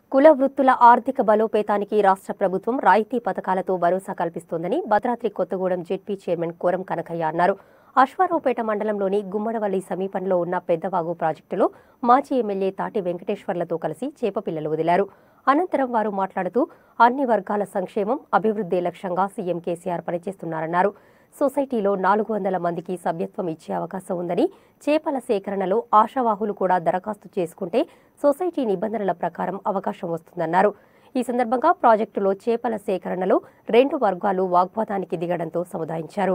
కుల వృత్తుల ఆర్థిక బలోపేతానికి రాష్ట్ర ప్రభుత్వం రాయితీ పథకాలతో భరోసా కల్పిస్తోందని భద్రాద్రి కొత్తగూడెం జెడ్పీ చైర్మన్ కోరం కనకయ్య అన్నారు అశ్వారావుపేట మండలంలోని గుమ్మడవల్లి సమీపంలో ఉన్న పెద్దవాగు ప్రాజెక్టులో మాజీ ఎమ్మెల్యే తాటి వెంకటేశ్వర్లతో కలిసి చేపపిల్లలు వదిలారు అనంతరం వారు మాట్లాడుతూ అన్ని వర్గాల సంక్షేమం అభివృద్ధి లక్ష్యంగా సీఎం కేసీఆర్ పనిచేస్తున్నారన్నారు సొసైటీలో నాలుగు వందల మందికి సభ్యత్వం ఇచ్చే అవకాశం ఉందని చేపల సేకరణలో ఆశావాహులు కూడా దరఖాస్తు చేసుకుంటే సొసైటీ నిబంధనల ప్రకారం అవకాశం వస్తుందన్నారు ఈ సందర్భంగా ప్రాజెక్టులో చేపల సేకరణలో రెండు వర్గాలు వాగ్వాదానికి దిగడంతో సముదాయించారు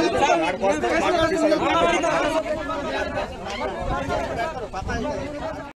మాట్లాడతారు